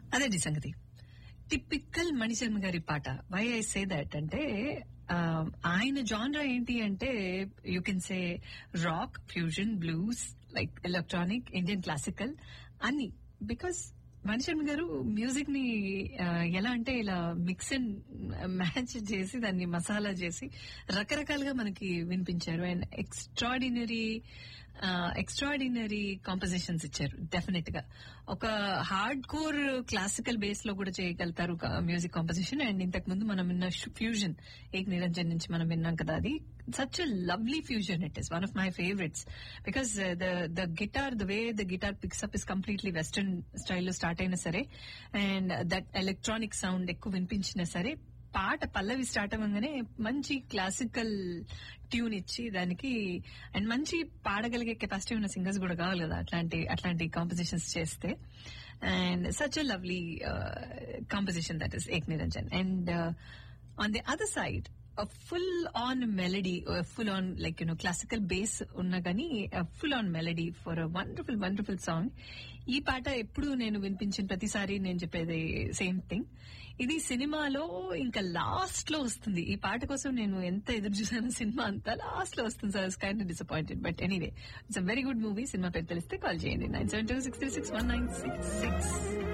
అదే సంగతి టిపికల్ మణిశర్మ గారి పాట వై ఐ సే దట్ అంటే ఆ, ఆయన జాన్రా ఏంటి అంటే you can say rock fusion blues like electronic Indian classical అన్ని బికాస్ మణిశర్మ గారు మ్యూజిక్ ని ఆ, ఎలా అంటే ఇలా మిక్స్ అండ్ మ్యాచ్ చేసి దాన్ని మసాలా చేసి రకరకాలుగా మనకి వినిపించారు అండ్ ఎక్స్ట్రాడినరీ ఎక్స్ట్రాడినరీ కాంపోజిషన్స్ ఇచ్చారు డెఫినెట్ గా ఒక హార్డ్ కోర్ క్లాసికల్ బేస్ లో కూడా చేయగలుగుతారు మ్యూజిక్ కాంపోజిషన్ అండ్ ఇంతకు ముందు మనం విన్న ఫ్యూజన్ ఏక్ నిరంజన్ నుంచి మనం విన్నాం కదా అది such lovely fusion it is one of my favourites because the the guitar the way the guitar picks up is completely western స్టైల్లో స్టార్ట్ అయినా సరే అండ్ దట్ ఎలక్ట్రానిక్ సౌండ్ ఎక్కువ వినిపించినా సరే పాట పల్లవి స్టార్ట్ అవ్వగానే మంచి క్లాసికల్ ట్యూన్ ఇచ్చి దానికి అండ్ మంచి పాడగలిగే కెపాసిటీ ఉన్న సింగర్స్ కూడా కావాలి కదా అట్లాంటి అట్లాంటి కాంపోజిషన్స్ చేస్తే and such a lovely composition that is Ek Niranjan and on the other side full on melody full on like you know classical base ఉన్నా కానీ full on melody for a wonderful wonderful song ఈ పాట ఎప్పుడు నేను వినిపించిన ప్రతిసారి నేను చెప్పేది సేమ్ థింగ్ ఇది సినిమాలో ఇంకా లాస్ట్ లో వస్తుంది ఈ పాట కోసం నేను ఎంత ఎదురు చూసాను సినిమా అంతా లాస్ట్ లో వస్తుంది sir kind disappointed but anyway it's a very good movie సినిమా పేరు తెలిస్తే కాల్ చేయండి nine seven two six three six one nine six six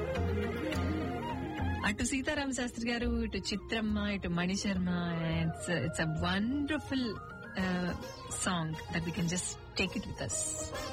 అటు సీతారామ శాస్త్రి గారు ఇటు చిత్రమ్మ ఇటు Manisharma it's it's a wonderful song that we can just take it with us